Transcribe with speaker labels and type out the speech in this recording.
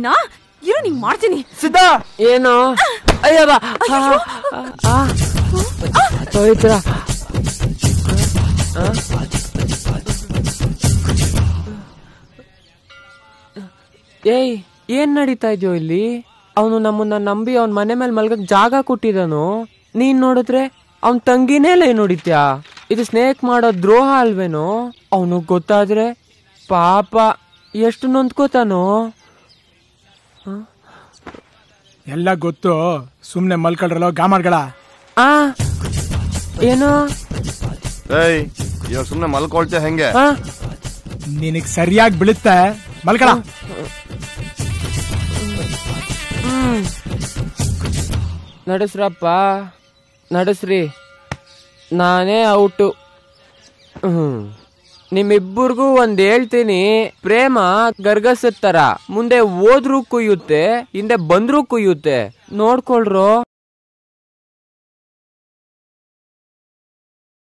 Speaker 1: ನಿನ್ನ ಇರು ನಿಂಗ್ ಮಾಡ್ತೀನಿ
Speaker 2: ಸಿದ್ಧ ಏನು ಅಯ್ಯ ಬಾ ಪವಿತ್ರ ಆ? ಏಯ್ ಏನ್ ನಡೀತಾ ಇದೆಯೋ ಇಲ್ಲಿ ಅವನು ನಮ್ಮನ್ನ ನಂಬಿ ಅವನ್ ಮನೆ ಮೇಲೆ ಮಲ್ಗಕ್ ಜಾಗ ಕೊಟ್ಟಿದನು ನೀನ್ ನೋಡಿದ್ರೆ ಅವನ್ ತಂಗಿನೇ ಲೈ ನೋಡಿತ್ಯಾ ಇದು ಸ್ನೇಕ್ ಮಾಡೋ ದ್ರೋಹ ಅಲ್ವೇನೋ ಅವನು ಗೊತ್ತಾದ್ರೆ ಪಾಪ ಎಷ್ಟು ನೊಂದ್ಕೋತಾನೋ
Speaker 3: ಎಲ್ಲ ಗೊತ್ತು ಸುಮ್ನೆ ಮಲ್ಕೊಳ್ರಲ್ಲ ಗಾಮಾಡ್ಗಳ
Speaker 2: ಆ ಏನೋ
Speaker 4: ಏಯ್ ಇವಾಗ ಸುಮ್ನೆ ಮಲ್ಕೊಳ್ತೀಯ ಹೆಂಗೆ
Speaker 2: ಆ
Speaker 3: ನಿನಗ್ ಸರಿಯಾಗಿ ಬೀಳುತ್ತೆ ಮಲ್ಕೊಳ
Speaker 2: ನಡೆಸ್ರಪ್ಪ ನಡೆಸ್ರಿ ನಾನೇ ಔಟು ಹ್ಮ್ ನಿಮ್ಮಿಬ್ಬರಿಗೂ ಒಂದ್ ಹೇಳ್ತೀನಿ ಪ್ರೇಮ ಗರ್ಗಸದ್ ತರ ಮುಂದೆ ಹೋದ್ರೂ ಕುಯ್ಯುತ್ತೆ ಹಿಂದೆ ಬಂದ್ರೂ ಕುಯ್ಯುತ್ತೆ ನೋಡ್ಕೊಳ್ರೋ